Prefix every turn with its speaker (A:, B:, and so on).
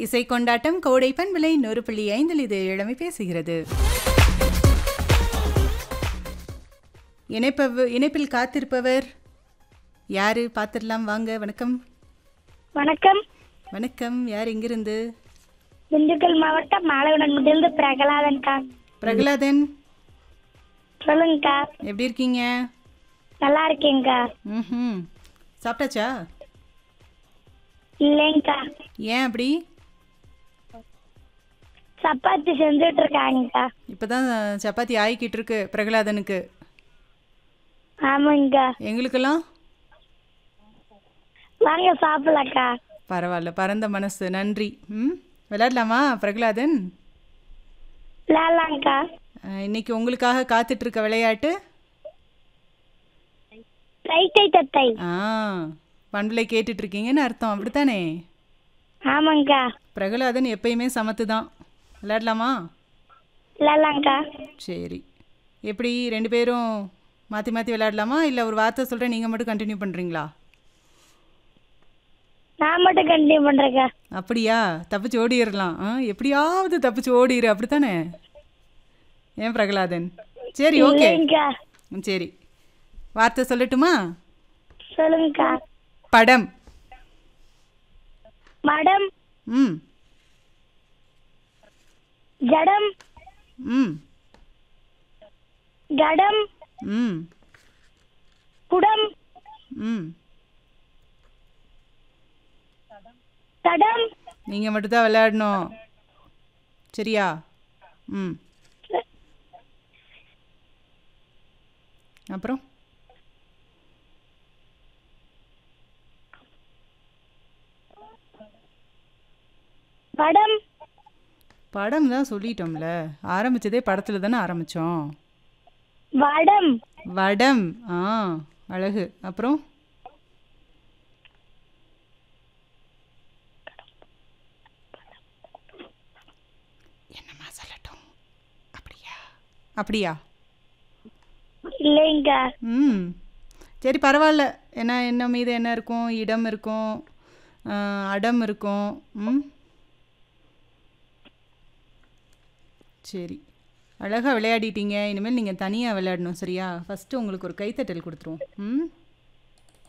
A: இசை கொண்டாட்டம் கோடை பண்பலை நூறு புள்ளி ஐந்தில் இது இளமை பேசுகிறது இணைப்பவ இணைப்பில் காத்திருப்பவர் யாரு பார்த்துடலாம் வாங்க வணக்கம்
B: வணக்கம்
A: வணக்கம் யார் எங்கிருந்து
B: திண்டுக்கல் மாவட்டம் மாலவனன்மட்டிலிருந்து பிரகலாதன்க்கா
A: பிரகலாதன்
B: சொல்லுங்கக்கா
A: எப்படி இருக்கீங்க
B: நல்லா இருக்கேங்க்கா
A: ம் சாப்பிட்டாச்சா
B: இல்லைங்கக்கா
A: ஏன் அப்படி
B: சப்பாத்தி செஞ்சுட்டு இருக்காங்கக்கா
A: இப்பதான் சப்பாத்தி ஆயிக்கிட்டு இருக்கு பிரகலாதனுக்கு
B: ஆமாங்கக்கா
A: எங்களுக்கெல்லாம்
B: வாங்க சாப்பிடலக்கா
A: பரவாயில்ல பரந்த மனசு நன்றி ம் விளையாடலாமா பிரகலாதன்
B: விளாட்லாங்க்கா
A: அஹ், இன்னைக்கு உங்களுக்காக காத்துட்டு இருக்க விளையாட்டு
B: தைத்தை தத்தை
A: ஆ பண்புலை கேட்டுட்டு இருக்கீங்கன்னு அர்த்தம் அப்படித்தானே
B: ஆமாங்கக்கா
A: பிரகலாதன் எப்பயுமே சமத்து தான் விளையாடலாமா
B: விளாட்லாங்க்கா
A: சரி எப்படி ரெண்டு பேரும் மாற்றி மாற்றி விளையாடலாமா இல்லை ஒரு வார்த்தை சொல்கிறேன் நீங்கள் மட்டும் கண்டினியூ பண்ணுறீங்களா
B: நான் மட்டும் கண்டினியூ பண்றேக்கா
A: அப்படியா தப்பிச்சு ஓடிடலாம் ஆ எப்படியாவது தப்பிச்சு ஓடிடு அப்படித்தானே ஏன் பிரகலாதன் சரி ஓகே
B: இல்லைங்கக்கா
A: ம், சரி வார்த்தை சொல்லட்டுமா
B: சொல்லுங்கக்கா
A: படம்
B: மடம்
A: ம்
B: ஜடம்
A: ம்
B: கடம்
A: ம்
B: குடம்
A: ம்
B: தடம்
A: நீங்கள் மட்டும்தான் விளையாடணும் சரியா ம் அப்புறம்
B: படம்
A: படம் தான் சொல்லிட்டோம்ல ஆரம்பிச்சதே படத்தில் தானே ஆரம்பித்தோம்
B: வடம்
A: வடம் ஆ அழகு அப்புறம் என்னம்மா சொல்லட்டும் அப்படியா அப்படியா
B: இல்லைங்கக்கா
A: ம் சரி பரவாயில்ல ஏன்னா என்ன மீது என்ன இருக்கும் இடம் இருக்கும் ஆ, அடம் இருக்கும் ம் சரி அழகாக விளையாடிட்டீங்க இனிமேல் நீங்கள் தனியாக விளையாடணும் சரியா ஃபஸ்ட்டு உங்களுக்கு ஒரு கைத்தட்டல் கொடுத்துருவோம் ம்